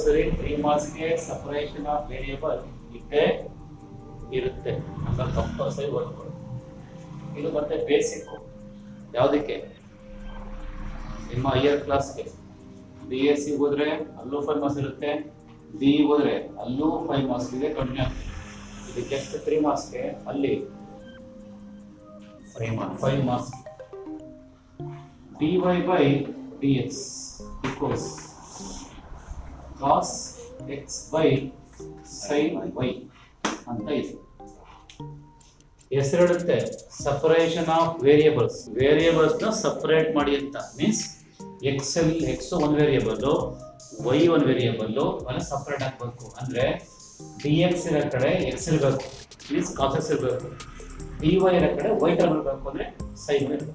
Compulsory three ಮಾರ್ಕ್ಸ್ಗೆ separation of variable ಇದ್ದೇ ಇರುತ್ತೆ ಅಂತ ಕಂಪಲ್ಸರಿ ಓದ್ಕೊಳ್ಳಿ ಇದು ಮತ್ತೆ ಬೇಸಿಕ್ ಯಾವುದಕ್ಕೆ ನಿಮ್ಮ ಹೈಯರ್ ಕ್ಲಾಸ್ಗೆ ಬಿ ಎಸ್ ಸಿ ಹೋದ್ರೆ ಅಲ್ಲೂ ಫೈವ್ ಮಾರ್ಕ್ಸ್ ಇರುತ್ತೆ ಬಿ ಹೋದ್ರೆ ಅಲ್ಲೂ ಫೈವ್ ಮಾರ್ಕ್ಸ್ ಇದೆ ಕಂಟಿನ್ಯೂ ಆಗ್ತದೆ ಇದು ಜಸ್ಟ್ ತ್ರೀ ಮಾರ್ಕ್ಸ್ಗೆ ಅಲ್ಲಿ five marks five marks dy by dx equals cos x by sin y ಅಂತ ಇದೆ ಹೆಸರಿಡುತ್ತೆ ಸಪರೇಷನ್ ಆಫ್ ವೇರಿಯಬಲ್ಸ್ ವೇರಿಯಬಲ್ಸ್ ನ ಸಪರೇಟ್ ಮಾಡಿ ಅಂತ ಮೀನ್ಸ್ ಎಕ್ಸ್ ಎಲ್ ಎಕ್ಸ್ ಒಂದ್ ವೇರಿಯಬಲ್ ವೈ ಒಂದ್ ವೇರಿಯಬಲ್ ಅವನ್ನ ಸಪರೇಟ್ ಹಾಕ್ಬೇಕು ಅಂದ್ರೆ ಡಿ ಎಕ್ಸ್ ಇರೋ ಕಡೆ ಎಕ್ಸ್ ಇರಬೇಕು ಮೀನ್ಸ್ ಕಾಸ್ ಎಕ್ಸ್ ಇರಬೇಕು ಡಿ ವೈ ಇರೋ ಕಡೆ ವೈ ಟರ್ಮ್ ಇರಬೇಕು ಅಂದ್ರೆ ಸೈನ್ ಇರಬೇಕು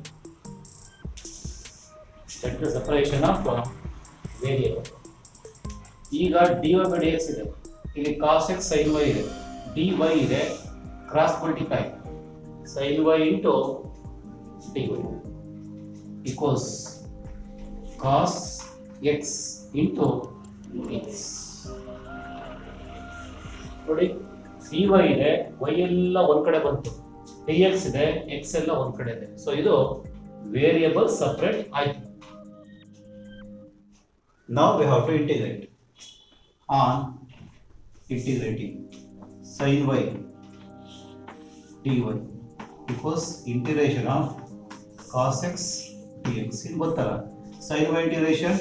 that the separation of variable ಈಗ d y by d x ಇದೆ ಇಲ್ಲಿ ಕಾಸ್ ಎಕ್ಸ್ ಸೈನ್ ವೈ ಇದೆ ಡಿ ವೈ ಇದೆ cross multiply sign Y into d y equals cos x into x ನೋಡಿ d y ಇದೆ y ಎಲ್ಲ ಒಂದ್ ಕಡೆ ಬಂತು ಡಿ ಎಕ್ಸ್ ಇದೆ ಎಕ್ಸ್ ಎಲ್ಲ ಒಂದ್ ಕಡೆ ಇದೆ ಸೊ ಇದು ವೇರಿಯಬಲ್ ಸಪರೇಟ್ ಆಯ್ತು Now we have to integrate. On integrating sin y dy equals integration of cos x dx. ಇದು ಗೊತ್ತಲ್ಲ sin y integration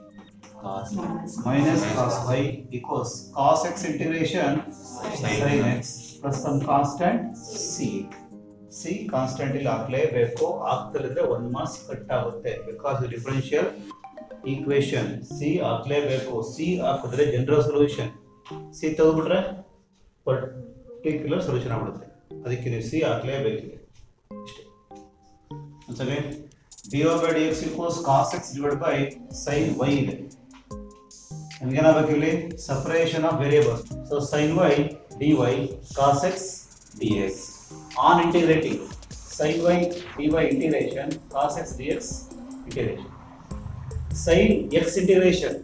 minus cos y equals cos x integration sin x plus some constant c. C constant ಇಲ್ಲಿ ಹಾಕ್ಲೇಬೇಕು ಆಗ್ತಲಿದ್ರೆ one marks cut ಆಗುತ್ತೆ because differential equation c ಹಾಕ್ಲೇಬೇಕು c ಹಾಕಿದ್ರೆ general solution c ತೆಗೆದ್ಬಿಟ್ರೆ particular solution ಆಗ್ಬಿಡುತ್ತೆ ಅದಕ್ಕೆ ನೀವು ಸಿ ಹಾಕ್ಲೇಬೇಕಿದೆ ಇಷ್ಟೇ ಒಂದ್ಸಲ d o by d x equals cos x divide by sine y ಇದೆ ನಮ್ಗೇನಾಗಬೇಕು ಇಲ್ಲಿ separation of variables so sine y d y cos x d x on integrating sine y d y integration cos x d x integration sine x integration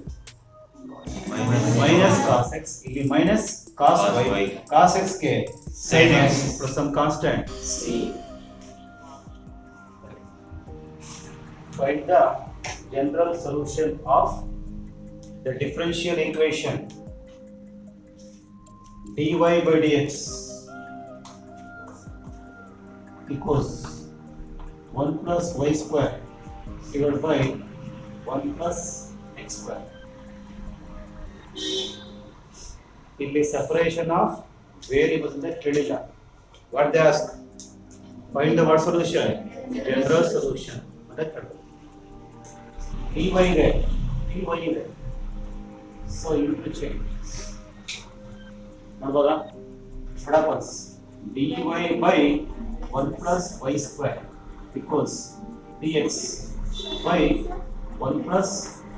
minus cos x ಇಲ್ಲಿ minus cos Cos y y. Cos x ಗೆ Sin x. Plus some constant c find the general solution of the differential equation dy by dx equals 1 plus y square divided by 1 plus x square. ಇಲ್ಲಿ separation of variables ಅಂತ ಕೇಳಿಲ್ಲ what they ask find the what solution general solution ಅಂತ ಕೇಳಿದ್ರು dy ಇದೆ dy ಇದೆ so into change ನೋಡ್ಬೋದಾ ಫಟಾಫಟ್ಸ್ d y by one plus y square equals d x by one plus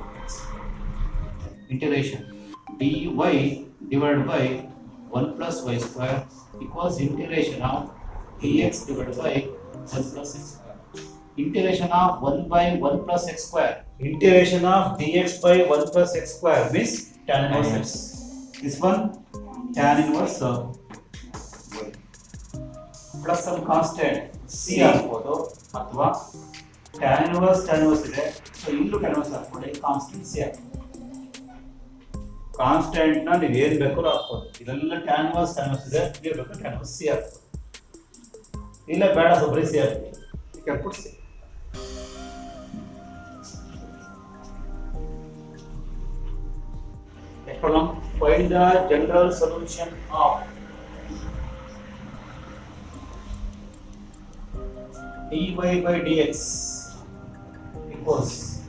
integration d y divide by one plus y square equals integration of d x divide by one plus x square integration of 1 by 1 plus x square. Integration of dx by 1 plus x square means tan inverse x. This one tan inverse uh, y. plus some constant c ಹಾಕ್ಬೋದು ಅಥವಾ tan inverse tan inverse ಇದೆ ಸೊ ಇಲ್ಲೂ tan inverse ಹಾಕ್ಕೊಳ್ಳಿ constant c ಹಾಕ್ಬೋದು constant ನ ನೀವು ಏನ್ ಬೇಕಾದ್ರೂ ಹಾಕ್ಬೋದು ಇದೆಲ್ಲ tan inverse tan inverse ಇದೆ ನೀವು ಬೇಕು tan inverse c ಹಾಕ್ಬೋದು ಇಲ್ಲ ಬೇಡ ಸೊಬ್ರಿ ಸಿ ಹಾಕ್ಬೋದು You can put C. Next problem, find the general solution of dy by dx equals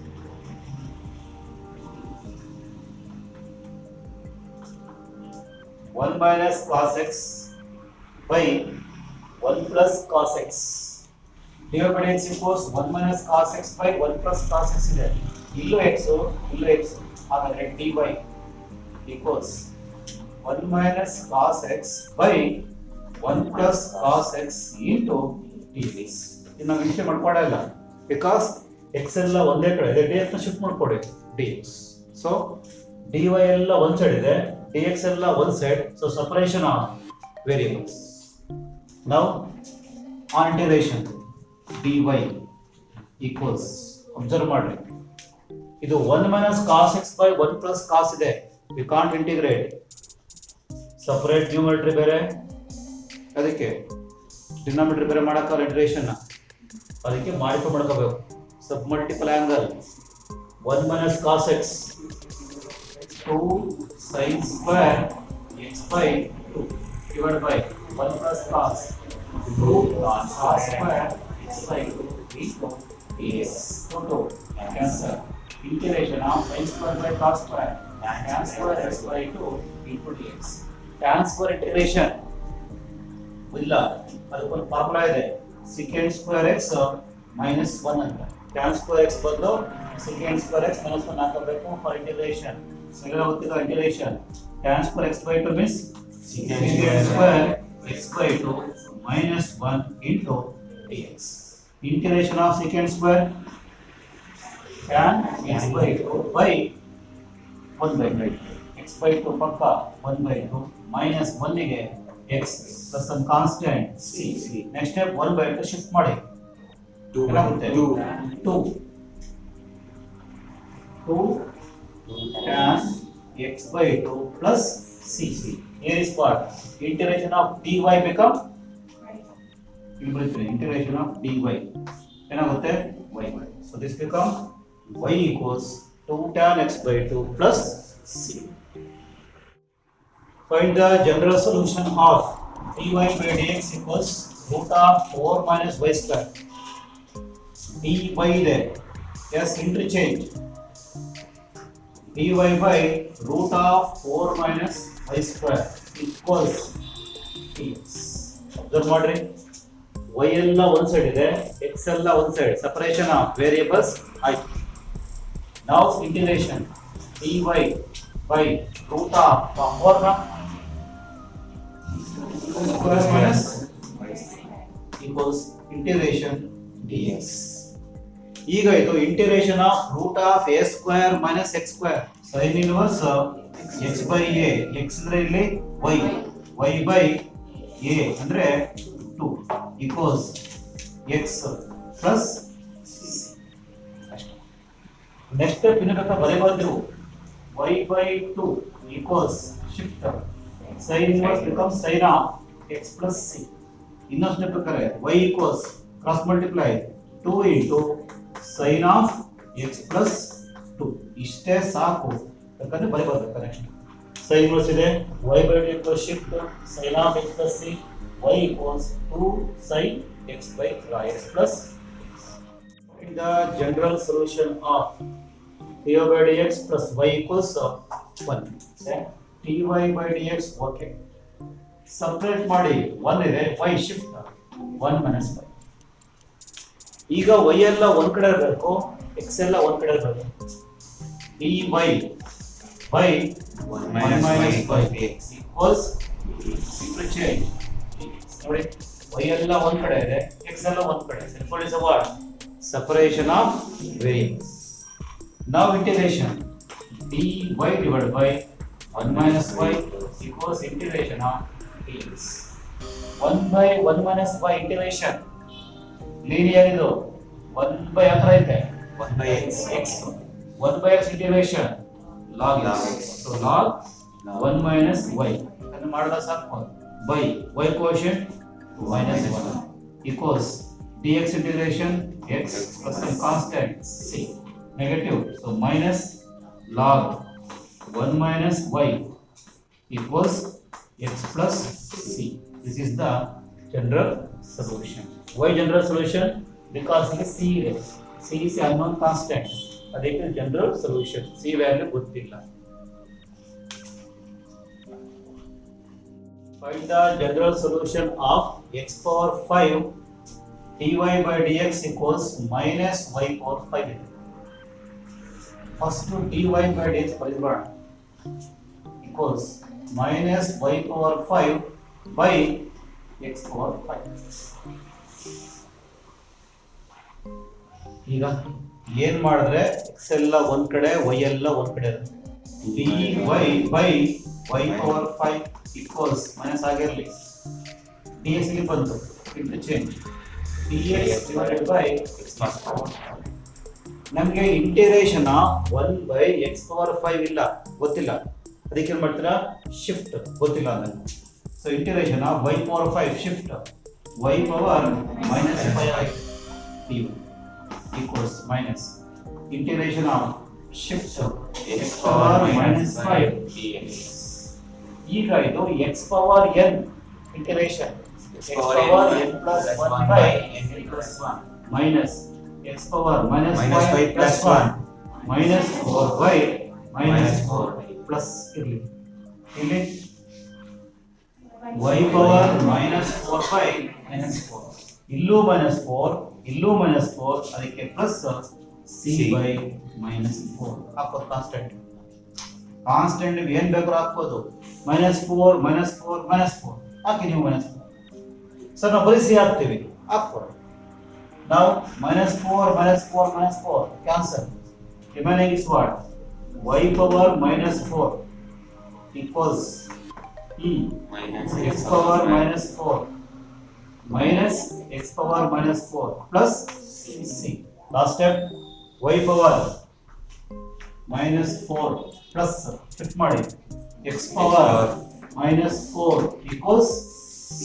one minus cos x by one plus cos x. dy by dx equals one minus cos x by one plus cos x ಇದೆ ಇಲ್ಲೂ x ಇಲ್ಲೂ x ಹಾಗಾದ್ರೆ dy equals one minus cos x by one plus cos x into dx ಇದು ನಾವು ಇಂಟೆ ಮಾಡ್ಕೊಡಲ್ಲ because x ಎಲ್ಲ ಒಂದೇ ಕಡೆ ಇದೆ dx ನ ಶಿಫ್ಟ್ ಮಾಡ್ಕೊಡಿ dx ಸೊ ಡಿ ವೈ ಎಲ್ಲ ಒಂದ್ ಸೈಡ್ ಇದೆ ಡಿ ಎಕ್ಸ್ ಎಲ್ಲ ಒಂದ್ side so separation of variables ನಾವು on integration d y equals observe ಮಾಡ್ರಿ ಇದು one minus cos x by one plus cos ಇದೆ you can't integrate separate numerator ಬೇರೆ ಅದಕ್ಕೆ ಡಿನಾಮಿನೇಟರ್ ಬೇರೆ ಮಾಡೋಕ್ಕಲ್ಲ ಇಂಟಿಗ್ರೇಷನ್ ಅದಕ್ಕೆ ಮಾಡಿಫೈ ಮಾಡ್ಕೋಬೇಕು sub multiple angle one minus cos x two sine square x by two divide by one plus cos two cos square x by two into s two cancer integration of sine square by cos square tan square x by two into d x tan square integration ಇಲ್ಲ ಅದಕ್ಕೊಂದು formula ಇದೆ secant square x minus one ಅಂತ tan square x ಬದಲು secant square x minus one ಹಾಕಬೇಕು for integration ಎಲ್ಲ ಗೊತ್ತಿಲ್ಲ integration tan square x by two means secant square x by two minus one into d x integration of secant square tan x by two by one by by X by two ಪಕ್ಕ one by two minus ಒನ್ನಿಗೆ x plus ಒಂದು constant c c next step one by two shift ಮಾಡಿ ಏನಾಗುತ್ತೆ two two tan x by two plus c c here is what integration of d y become ಇಲ್ಲಿ ಬರೀತೀನಿ integration of d y ಏನಾಗುತ್ತೆ y so this become y equals to tan x by two plus c Find the general solution of dy by dx equals root of 4 minus y square. dy ಇದೆ yes interchange dy by root of 4 minus y square equals dx observe ಮಾಡ್ರಿ y ಎಲ್ಲ ಒಂದ್ side ಇದೆ x ಎಲ್ಲ ಒಂದ್ side separation of variables ಆಯ್ತು ನಾವು integration dy by root of 4 ನ square minus equals integration dx ಈಗ ಇದು integration of root of a square minus x square sine inverse x by a x ಅಂದ್ರೆ ಇಲ್ಲಿ ವೈ ವೈ ಬೈ ಎ ಅಂದ್ರೆ to equals x plus next step ಇನ್ನು ಬೇಕಾ ಬರೀಬಾರ್ದು y by two equals shift sin inverse becomes sin of x plus c. ಇನ್ನೊಂದು step ಬೇಕಾದ್ರೆ y equals cross multiply 2 into sin of x plus 2 ಇಷ್ಟೇ ಸಾಕು ಯಾಕಂದ್ರೆ ಬರೀ ಬರ್ಬೇಕು ನೆಕ್ಸ್ಟ್ sin inverse ಇದೆ y by 2 equals shift sin of x plus c y equals 2 sin x by x plus in the general solution of dy by dx plus y equals uh, 1 okay? dy by dx okay separate ಮಾಡಿ one ಇದೆ y shift one minus five ಈಗ y ಎಲ್ಲ ಒಂದ್ ಕಡೆ ಇರಬೇಕು x ಎಲ್ಲ ಒಂದ್ ಕಡೆ ಇರಬೇಕು dy by minus minus y five by x equals simple change ನೋಡಿ y ಎಲ್ಲ ಒಂದ್ ಕಡೆ ಇದೆ x ಎಲ್ಲ ಒಂದ್ ಕಡೆ simple is a what separation of variables now integration dy divided by 1 minus y equals integration of dx 1 by 1 minus y integration linear ಇದು 1 by ಹತ್ರ ಐತೆ 1 by x. x 1 by x integration log Log x x. so log Log. 1 minus y ಅದನ್ನ ಮಾಡಿದ ಸಾಕು by y quotient minus 1 equals dx integration x plus some constant c negative so minus log 1 minus y equals x plus c this is the general solution why general solution because ಇಲ್ಲಿ c ಇದೆ c is a unknown constant ಅದಕ್ಕೆ general solution c value ಗೊತ್ತಿಲ್ಲ find the general solution of x power five dy by dx equals minus y power 5 ಇದೆ first dy by dx ಬರೆದ್ಬೇಡ equals minus y power 5 by x power 5 ಈಗ ಏನ್ ಮಾಡಿದ್ರೆ x ಎಲ್ಲ ಒಂದ್ ಕಡೆ y ಎಲ್ಲ ಒಂದ್ ಕಡೆ ಇರುತ್ತೆ d y by y power five equals minus ಆಗಿರಲಿ ಡಿ ಎಕ್ಸ್ ಇಲ್ಲಿ ಬಂತು interchange d x divided by ನಮಗೆ integration one by x power five ಇಲ್ಲ ಗೊತ್ತಿಲ್ಲ ಅದಕ್ಕೆ ಏನ್ ಮಾಡ್ತೀರಾ ಶಿಫ್ಟ್ ಗೊತ್ತಿಲ್ಲ ನನಗೆ so integration y power five shift y power minus five ಆಗಿ d equals minus integration of shift x power minus five ಈಗ ಇದು x power n integration x power n plus one by N plus one minus x power minus Minus five five plus plus one minus four by minus Minus four four. Plus ಇರಲಿ ಇಲ್ಲಿ y power minus four by minus four ಇಲ್ಲೂ minus four ಇಲ್ಲೂ minus four ಅದಕ್ಕೆ plus c C. By minus four ಹಾಕೋದು constant constant ಏನ್ ಬೇಕಾದ್ರೂ ಹಾಕ್ಬೋದು minus four minus four minus four ಹಾಕಿ ನೀವು ಮೈನಸ್ ಫೋರ್ ಸರ್ ನಾವು ಬರೀ ಸಿ ಹಾಕ್ತೀವಿ ಹಾಕ್ಬೋದು ನಾವು minus four minus four minus four cancel remaining is what y power minus four equals e Minus x power minus 4 minus x power minus 4 plus c. Last step y power minus 4 plus fit ಮಾಡಿ x power minus 4 equals c.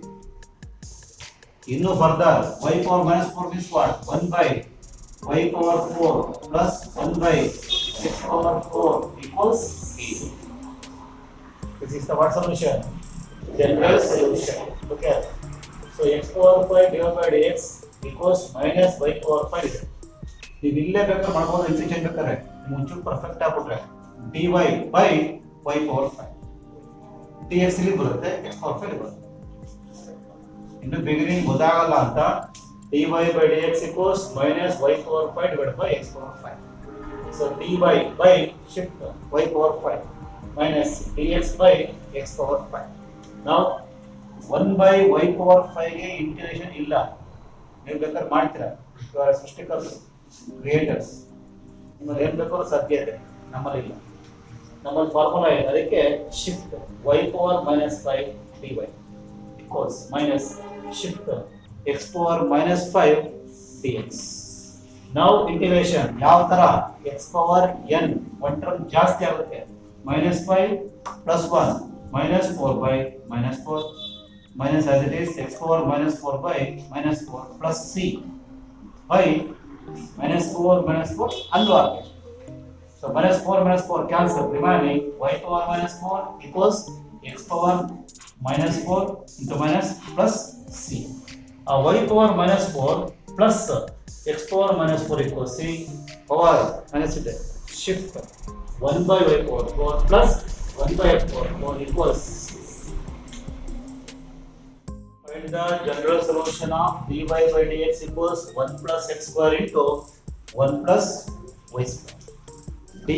ಇನ್ನು further y power minus 4 means what? 1 by y power 4 plus 1 by x power 4 equals c. This is the what solution? General solution. Look at. So x power 5 divided by dx equals minus y power 5 ಇದೆ. ನೀವು ಇಲ್ಲೇ ಬೇಕಾದ್ರೆ ಮಾಡ್ಬೋದು integration ಬೇಕಾದ್ರೆ ನಿಮ್ಗೆ ಒಂಚೂರು perfect ಆಗ್ಬಿಟ್ರೆ dy by y power 5 dx ಇಲ್ಲಿ ಬರುತ್ತೆ x ಪವರ್ 5 ಬರುತ್ತೆ ಇನ್ನು ಬಿಗಿನಿಂಗ್ ಗೊತ್ತಾಗಲ್ಲ ಅಂತ dy by dx equals minus y power 5 divided by x power 5 so dy by shift y power 5 minus dx by x power 5 now 1 by y power 5 ಗೆ integration ಇಲ್ಲ ನೀವು ಬೇಕಾದ್ರೆ ಮಾಡ್ತೀರಾ ಇವಾಗ ಸೃಷ್ಟಿಕರ್ತರು ಕ್ರಿಯೇಟರ್ಸ್ ನಿಮ್ಮಲ್ಲಿ ಏನ್ ಬೇಕಾದ್ರೂ ಸಾಧ್ಯ ಇದೆ ನಮ್ಮಲ್ಲಿ ಇಲ್ಲ ನಮ್ಮಲ್ಲಿ ಫಾರ್ಮುಲಾ ಇದೆ ಅದಕ್ಕೆ shift y power minus five d y equals minus shift x power minus 5 dx. Now integration ಯಾವ ತರ x power n one term ಜಾಸ್ತಿ ಆಗುತ್ತೆ minus 5 plus 1 minus 4 by minus 4 minus as it is x power minus 4 by minus 4 plus c by minus 4 minus 4 ಅಲ್ವಾ So minus 4 minus 4 cancel remaining y power minus 4 equals x power minus 4 into minus plus c. Uh, y power minus 4 plus x power minus 4 equals c power minus it shift 1 by y power 4 plus 1 by x power 4 equals Find the general solution of dy by dx equals 1 plus x square into 1 plus y square. dy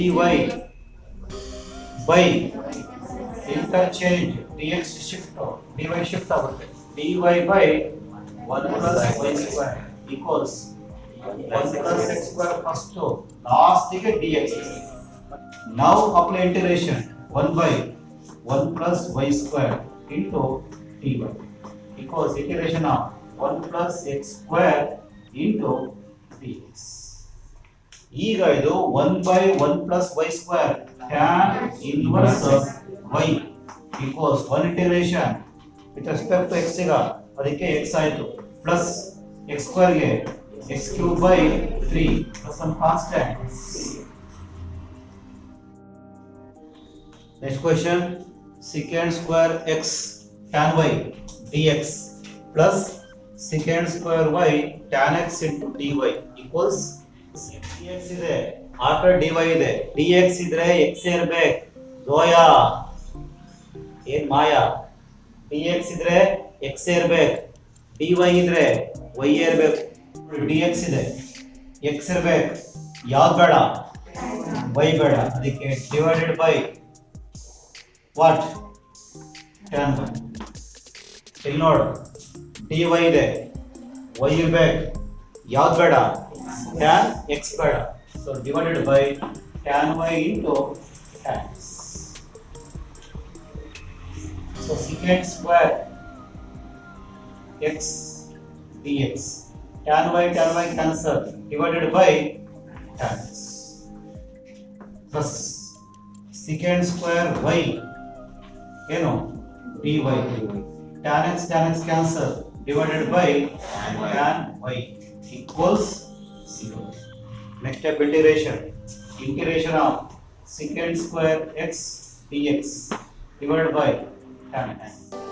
by interchange dx shift dy shift ಆಗುತ್ತೆ dy by 1 plus y square equals 1 plus x square first last ಗೆ dx now apply integration 1 by 1 plus y square into dy equals integration of 1 plus x square into dx ಈಗ ಇದು one by one plus y square tan inverse y equals one integration with respect to x ಈಗ ಅದಕ್ಕೆ x ಆಯ್ತು plus x ಸ್ಕ್ವೇರ್ಗೆ x cube by three plus one constant next question secant square x tan y d x plus secant square y tan x into d y equals d x ಇದೆ ಆ ಕಡೆ d y ಇದೆ d x ಇದ್ರೆ x ಇರ್ಬೇಕು ಜೋಯಾ ಏನ್ ಮಾಯಾ D x ಇದ್ರೆ ಎಕ್ಸ್ ಇರ್ಬೇಕು ಡಿ ವೈ ಇದ್ರೆ ವೈ ಇರ್ಬೇಕು ಡಿ ಎಕ್ಸ್ ಇದೆ ಎಕ್ಸ್ ಇರ್ಬೇಕು ಯಾವ್ದು ಬೇಡ ವೈ ಬೇಡ ಅದಕ್ಕೆ divided by what tan y ಇಲ್ಲಿ ನೋಡು ಡಿ ವೈ ಇದೆ ವೈ ಇರ್ಬೇಕು ಯಾವ್ದು ಬೇಡ ಟ್ಯಾನ್ ಎಕ್ಸ್ ಬೇಡ so divided by tan y into tan x. So secant square x dx tan y tan y cancel divided by tan x plus secant square y ಏನು dy tan x tan x cancel divided by tan y equals 0 next step integration integration of secant square x dx divided by tan x